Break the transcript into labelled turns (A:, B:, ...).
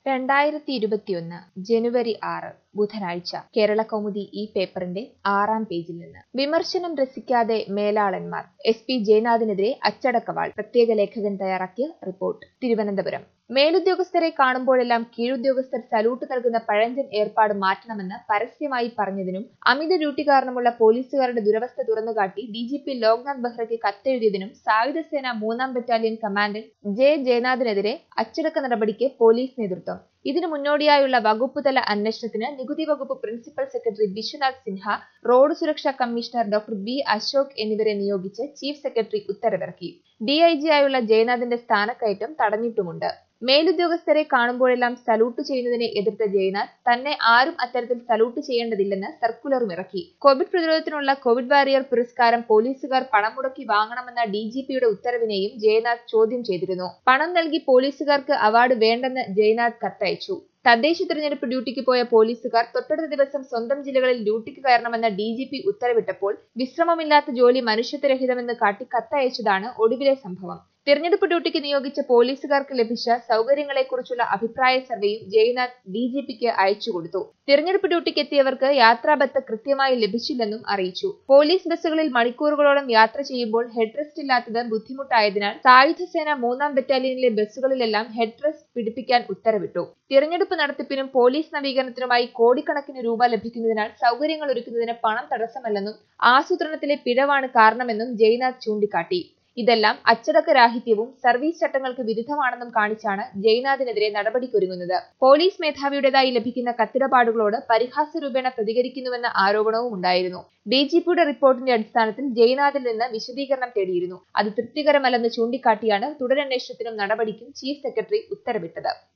A: രണ്ടായിരത്തി ഇരുപത്തിയൊന്ന് ജനുവരി ആറ് ബുധനാഴ്ച കേരള കൗമുദി ഈ പേപ്പറിന്റെ ആറാം പേജിൽ നിന്ന് വിമർശനം രസിക്കാതെ മേലാളന്മാർ എസ് പി ജയനാഥിനെതിരെ അച്ചടക്കവാൾ പ്രത്യേക ലേഖകൻ തയ്യാറാക്കിയ റിപ്പോർട്ട് തിരുവനന്തപുരം മേലുദ്യോഗസ്ഥരെ കാണുമ്പോഴെല്ലാം കീഴുദ്യോഗസ്ഥർ സല്യൂട്ട് നൽകുന്ന പഴഞ്ചൻ ഏർപ്പാട് മാറ്റണമെന്ന് പരസ്യമായി പറഞ്ഞതിനും അമിത ഡ്യൂട്ടി കാരണമുള്ള പോലീസുകാരുടെ ദുരവസ്ഥ തുറന്നുകാട്ടി ഡി ജി പി ലോക്നാഥ് ബെഹ്റയ്ക്ക് കത്തെഴുതിയതിനും സായുധ സേന മൂന്നാം ബറ്റാലിയൻ കമാൻഡന്റ് ജെ ജയനാഥിനെതിരെ അച്ചടക്ക നടപടിക്ക് പോലീസ് നേതൃത്വം ഇതിനു മുന്നോടിയായുള്ള വകുപ്പുതല അന്വേഷണത്തിന് നികുതി വകുപ്പ് principal secretary Vishwanath Sinha road സുരക്ഷാ കമ്മീഷണർ ഡോക്ടർ ബി അശോക് എന്നിവരെ നിയോഗിച്ച് ചീഫ് സെക്രട്ടറി ഉത്തരവിറക്കി ഡിഐജി ആയുള്ള ജയനാഥിന്റെ സ്ഥാനക്കയറ്റം തടഞ്ഞിട്ടുമുണ്ട് മേലുദ്യോഗസ്ഥരെ കാണുമ്പോഴെല്ലാം സല്യൂട്ട് ചെയ്യുന്നതിനെ എതിർത്ത ജയനാഥ് തന്നെ ആരും അത്തരത്തിൽ സല്യൂട്ട് ചെയ്യേണ്ടതില്ലെന്ന് സർക്കുലറും ഇറക്കി കോവിഡ് പ്രതിരോധത്തിനുള്ള കോവിഡ് വാരിയർ പുരസ്കാരം പോലീസുകാർ പണം മുടക്കി വാങ്ങണമെന്ന ഡി ജി പിയുടെ ഉത്തരവിനെയും ജയനാഥ് ചോദ്യം ചെയ്തിരുന്നു പണം നൽകി പോലീസുകാർക്ക് അവാർഡ് വേണ്ടെന്ന് ജയനാഥ് കത്തയച്ചു തദ്ദേശ തിരഞ്ഞെടുപ്പ് ഡ്യൂട്ടിക്ക് പോയ പോലീസുകാർ തൊട്ടടുത്ത ദിവസം സ്വന്തം ജില്ലകളിൽ ഡ്യൂട്ടിക്ക് കയറണമെന്ന ഡി ജി പി ഉത്തരവിട്ടപ്പോൾ വിശ്രമമില്ലാത്ത ജോലി മനുഷ്യത്വരഹിതമെന്ന് കാട്ടി കത്തയച്ചതാണ് ഒടുവിലെ സംഭവം തിരഞ്ഞെടുപ്പ് ഡ്യൂട്ടിക്ക് നിയോഗിച്ച പോലീസുകാർക്ക് ലഭിച്ച സൗകര്യങ്ങളെക്കുറിച്ചുള്ള അഭിപ്രായ സർവേയും ജയ്നാഥ് ഡി ജി പിക്ക് അയച്ചുകൊടുത്തു തിരഞ്ഞെടുപ്പ് ഡ്യൂട്ടിക്ക് എത്തിയവർക്ക് യാത്രാബത്ത കൃത്യമായി ലഭിച്ചില്ലെന്നും അറിയിച്ചു പോലീസ് ബസ്സുകളിൽ മണിക്കൂറുകളോളം യാത്ര ചെയ്യുമ്പോൾ ഹെഡ് റെസ്റ്റ് ഇല്ലാത്തത് ബുദ്ധിമുട്ടായതിനാൽ സായുധ സേന മൂന്നാം ബറ്റാലിയനിലെ ബസ്സുകളിലെല്ലാം ഹെഡ് റെസ്റ്റ് പിടിപ്പിക്കാൻ ഉത്തരവിട്ടു തിരഞ്ഞെടുപ്പ് നടത്തിപ്പിനും പോലീസ് നവീകരണത്തിനുമായി കോടിക്കണക്കിന് രൂപ ലഭിക്കുന്നതിനാൽ സൗകര്യങ്ങൾ ഒരുക്കുന്നതിന് പണം തടസ്സമല്ലെന്നും ആസൂത്രണത്തിലെ പിഴവാണ് കാരണമെന്നും ജയ്നാഥ് ചൂണ്ടിക്കാട്ടി ഇതെല്ലാം അച്ചടക്കരാഹിത്യവും സർവീസ് ചട്ടങ്ങൾക്ക് വിരുദ്ധമാണെന്നും കാണിച്ചാണ് ജയ്നാഥിനെതിരെ നടപടിക്കൊരുങ്ങുന്നത് പോലീസ് മേധാവിയുടേതായി ലഭിക്കുന്ന കത്തിടപാടുകളോട് പരിഹാസ രൂപേണ പ്രതികരിക്കുന്നുവെന്ന ആരോപണവും ഉണ്ടായിരുന്നു ഡിജിപിയുടെ റിപ്പോർട്ടിന്റെ അടിസ്ഥാനത്തിൽ ജയ്നാഥിൽ നിന്ന് വിശദീകരണം തേടിയിരുന്നു അത് തൃപ്തികരമല്ലെന്ന് ചൂണ്ടിക്കാട്ടിയാണ് തുടരന്വേഷണത്തിനും നടപടിക്കും ചീഫ് സെക്രട്ടറി ഉത്തരവിട്ടത്